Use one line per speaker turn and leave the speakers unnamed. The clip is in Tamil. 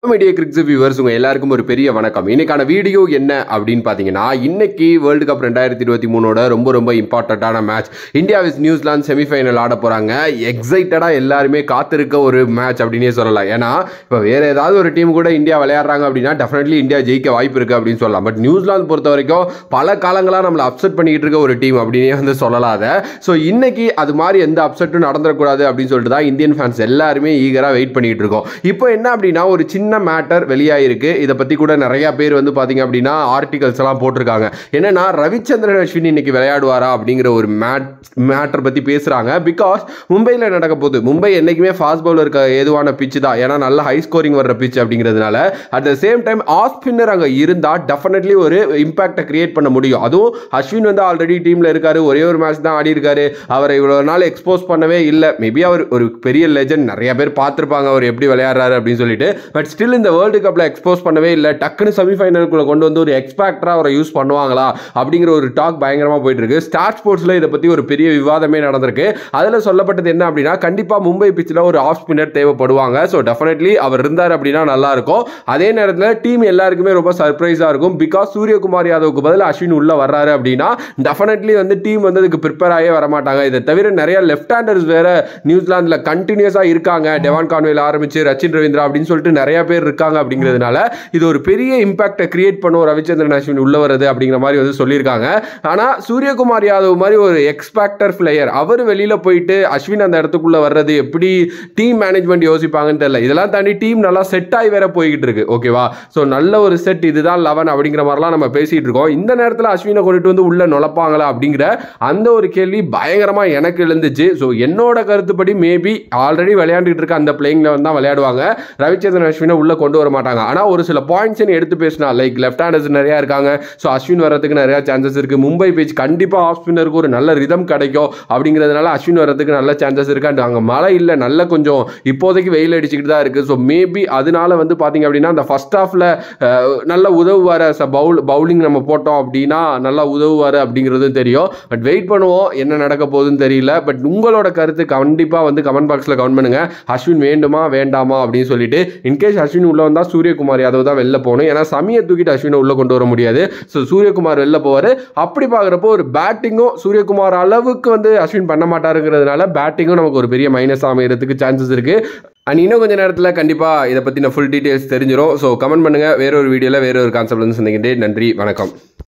மீடியா கிரிக்ஸ் வியூவர்ஸ் உங்க எல்லாருக்கும் ஒரு பெரிய வணக்கம் இன்னைக்கான வீடியோ என்ன அப்படின்னு பார்த்தீங்கன்னா இன்னைக்கு வேர்ல்டு கப் ரெண்டாயிரத்தி இருபத்தி மூணோட ரொம்ப ரொம்ப இம்பார்ட்டண்ட்டான match India vs New Zealand semifinal ஆட போறாங்க எக்ஸைட்டடாக எல்லாருமே காத்திருக்க ஒரு மேட்ச் அப்படின்னே சொல்லலாம் ஏன்னா இப்போ வேற ஏதாவது ஒரு டீம் கூட இந்தியா விளையாடுறாங்க அப்படின்னா டெஃபினெட்லி இந்தியா ஜெயிக்க வாய்ப்பு இருக்கு அப்படின்னு சொல்லலாம் பட் நியூசிலாந்து பொறுத்த வரைக்கும் பல காலங்களாக நம்மளை அப்செட் பண்ணிக்கிட்டு இருக்க ஒரு டீம் அப்படின்னே வந்து சொல்லலாம் அதை ஸோ இன்னைக்கு அது மாதிரி எந்த அப்செட்டும் நடந்துடக்கூடாது அப்படின்னு சொல்லிட்டு தான் இந்தியன் ஃபேன்ஸ் எல்லாருமே ஈகராக வெயிட் பண்ணிட்டு இருக்கோம் இப்போ என்ன அப்படின்னா ஒரு சின்ன மேட்டர் வெளியாயிருக்கு இதை பற்றி கூட நிறைய பேர் வந்து பார்த்தீங்க அப்படின்னா ஆர்டிகல்ஸ் எல்லாம் போட்டிருக்காங்க என்னன்னா ரவிச்சந்திரன் அஸ்வின் இன்னைக்கு விளையாடுவாரா அப்படிங்கிற ஒரு மேட் மேட்டர் பற்றி பேசுகிறாங்க பிகாஸ் மும்பையில் நடக்க போகுது மும்பை என்றைக்குமே ஃபாஸ்ட் பவுலருக்கு ஏதுவான பிச்சு தான் ஏன்னா நல்ல ஹை ஸ்கோரிங் வர்ற பிச் அப்படிங்கிறதுனால at the same time off spinner அங்கே இருந்தால் டெஃபினெட்லி ஒரு இம்பாக்டை கிரியேட் பண்ண முடியும் அதுவும் அஸ்வின் வந்து ஆல்ரெடி டீமில் இருக்காரு ஒரே ஒரு மேட்ச் தான் ஆடி இருக்காரு அவரை இவ்வளோ நாள் எக்ஸ்போஸ் பண்ணவே இல்லை மேபி அவர் ஒரு பெரிய லெஜண்ட் நிறைய பேர் பார்த்துருப்பாங்க அவர் எப்படி விளையாடுறாரு அப்படின்னு சொல்லிட்டு பட் ஸ்டில் இந்த வேர்ல்டு கப்பில் எக்ஸ்போஸ் பண்ணவே இல்லை டக்குன்னு செமிஃபைனலுக்குள்ள கொண்டு வந்து ஒரு எக்ஸ்பேக்டராக அவரை யூஸ் பண்ணுவாங்களா அப்படிங்கிற ஒரு டாக் பயங்கரமாக போயிட்டு இருக்கு ஸ்டார் ஸ்போர்ட்ஸில் இதை பற்றி ஒரு பெரிய விவாதமே நடந்திருக்கு அதில் சொல்லப்பட்டது என்ன அப்படின்னா கண்டிப்பாக மும்பை பிச்சில் ஒரு ஆஃப் ஸ்பின்னர் தேவைப்படுவாங்க ஸோ டெஃபினெட்லி அவர் இருந்தார் அப்படின்னா நல்லா இருக்கும் அதே நேரத்தில் டீம் எல்லாருக்குமே ரொம்ப சர்ப்ரைஸாக இருக்கும் பிகாஸ் சூரியகுமார் யாதவுக்கு பதில் அஸ்வின் உள்ள வர்றாரு அப்படின்னா டெஃபினெட்லி வந்து டீம் வந்து அதுக்கு ப்ரிப்பேர் ஆகவே வரமாட்டாங்க இதை தவிர நிறைய லெஃப்ட் ஹேண்டர்ஸ் வேற நியூசிலாந்தில் கண்டினியூஸாக இருக்காங்க டெவான் கான்வேல ஆரம்பிச்சு ரச்சின் ரவீந்திரா அப்படின்னு சொல்லிட்டு நிறைய பேர் இருக்காங்க அப்படிங்கிறதுனால இது ஒரு பெரிய இம்பாக்டை கிரியேட் பண்ணும் ரவிச்சந்திரன் அஸ்வின் உள்ள வருது அப்படிங்கிற மாதிரி வந்து சொல்லியிருக்காங்க ஆனால் சூரியகுமார் யாதவ் மாதிரி ஒரு எக்ஸ்பேக்டர் பிளேயர் அவர் வெளியில் போயிட்டு அஸ்வின் அந்த இடத்துக்குள்ள வர்றது எப்படி டீம் மேனேஜ்மெண்ட் யோசிப்பாங்கன்னு தெரியல இதெல்லாம் தாண்டி டீம் நல்லா செட் ஆகி வேற போய்கிட்டு இருக்கு ஓகேவா ஸோ நல்ல ஒரு செட் இதுதான் லெவன் அப்படிங்கிற மாதிரிலாம் நம்ம பேசிட்டு இருக்கோம் இந்த நேரத்தில் அஸ்வினை கொண்டுட்டு வந்து உள்ள நுழைப்பாங்களா அப்படிங்கிற அந்த ஒரு கேள்வி பயங்கரமா எனக்கு எழுந்துச்சு ஸோ என்னோட கருத்துப்படி மேபி ஆல்ரெடி விளையாண்டுட்டு இருக்க அந்த பிளேயிங் லெவன் தான் விளையாடுவாங்க ரவிச்சந்திரன் அஸ்வினை உள்ள கொண்டு வர மாட்டாங்க ஆனால் ஒரு சில பாயிண்ட்ஸ் எடுத்து பேசினா லைக் லெஃப்ட் ஹேண்டர்ஸ் நிறையா இருக்காங்க ஸோ அஸ்வின் வரதுக்கு நிறையா சான்சஸ் இருக்கு மும்பை பேச்சு கண்டிப்பாக ஆஃப் ஸ்பின்னருக்கு ஒரு நல்ல ரிதம் கிடைக்கும் அப்படிங்கிறதுனால அஸ்வின் வரதுக்கு நல்ல சான்சஸ் இருக்கு அண்ட் அங்கே மழை இல்லை நல்ல கொஞ்சம் இப்போதைக்கு வெயில் அடிச்சுக்கிட்டு தான் இருக்கு ஸோ மேபி அதனால வந்து பார்த்தீங்க அப்படின்னா அந்த ஃபர்ஸ்ட் ஹாஃப்ல நல்ல உதவுவார் பவுல் பவுலிங் நம்ம போட்டோம் அப்படின்னா நல்லா உதவுவார் அப்படிங்கிறதும் தெரியும் பட் வெயிட் பண்ணுவோம் என்ன நடக்க போகுதுன்னு தெரியல பட் உங்களோட கருத்து கண்டிப்பாக வந்து கமெண்ட் பாக்ஸில் கமெண்ட் பண்ணுங்க அஸ்வின் வேண்டுமா வேண்டாமா அப்படின்னு சொல்லிட்டு இன்கேஸ் அஸ்வின் உள்ள வந்தால் சூரியகுமார் யாதவ் தான் வெளில போகணும் ஏன்னா சமய தூக்கிட்டு அஸ்வினை உள்ள கொண்டு வர முடியாது ஸோ சூரியகுமார் வெளில போவார் அப்படி பார்க்குறப்போ ஒரு பேட்டிங்கும் சூரியகுமார் அளவுக்கு வந்து அஸ்வின் பண்ண மாட்டாருங்கிறதுனால பேட்டிங்கும் நமக்கு ஒரு பெரிய மைனஸ் அமைகிறதுக்கு சான்சஸ் இருக்கு அண்ட் இன்னும் கொஞ்சம் நேரத்தில் கண்டிப்பாக இதை பற்றின ஃபுல் டீட்டெயில்ஸ் தெரிஞ்சிடும் ஸோ கமெண்ட் பண்ணுங்கள் வேற ஒரு வீடியோவில் வேற ஒரு கான்செப்ட் வந்து சந்திக்கிட்டே நன்றி வணக்கம்